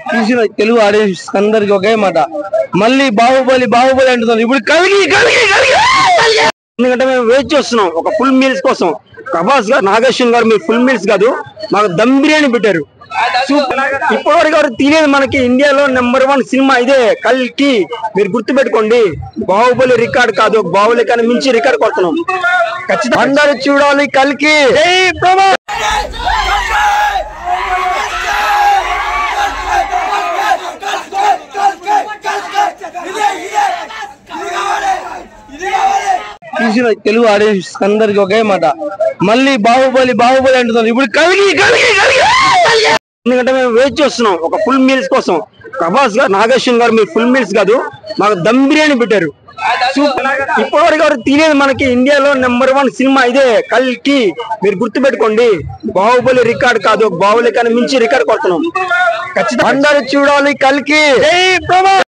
చూసిన తెలుగు ఆడియన్స్ అందరికి ఒకే మాట మళ్ళీ బాహుబలి బాహుబలి అంటున్నారు ఇప్పుడు కలిగి కలిగి కలిగి కలిగి. ఎందుకంటే మేము వెయిట్ చేస్తున్నాం ఒక ఫుల్ మీల్స్ కోసం ప్రభాస్ గారు నాగేశ్వర్ గారు మీరు ఫుల్ మీల్స్ కాదు మాకు దమ్ బిర్యానీ పెట్టారు ఇప్పటి వరకు ఎవరు తినేది మనకి ఇండియాలో నెంబర్ వన్ సినిమా ఇదే కల్కి మీరు గుర్తు పెట్టుకోండి బాహుబలి రికార్డ్ కాదు బాహుబలి కానీ మించి రికార్డ్ కొడుతున్నాం ఖచ్చితంగా అందరూ చూడాలి కల్కి జై ప్రభాస్ చూసిన తెలుగు ఆడియన్స్ అందరికి ఒకే మాట మళ్ళీ బాహుబలి బాహుబలి అంటున్నారు ఇప్పుడు కలిగి కలిగి కలిగి కలిగి. ఎందుకంటే మేము వెయిట్ చేస్తున్నాం ఒక ఫుల్ మీల్స్ కోసం ప్రభాస్ గారు నాగేశ్వర్ గారు మీరు ఫుల్ మీల్స్ కాదు మాకు దమ్ బిర్యానీ పెట్టారు ఇప్పటి వరకు ఎవరు తినేది మనకి ఇండియాలో నెంబర్ వన్ సినిమా ఇదే కల్కి మీరు గుర్తు పెట్టుకోండి బాహుబలి రికార్డ్ కాదు బాహుబలి కానీ మించి రికార్డ్ కొడుతున్నాం ఖచ్చితంగా అందరూ చూడాలి కల్కి జై ప్రభాస్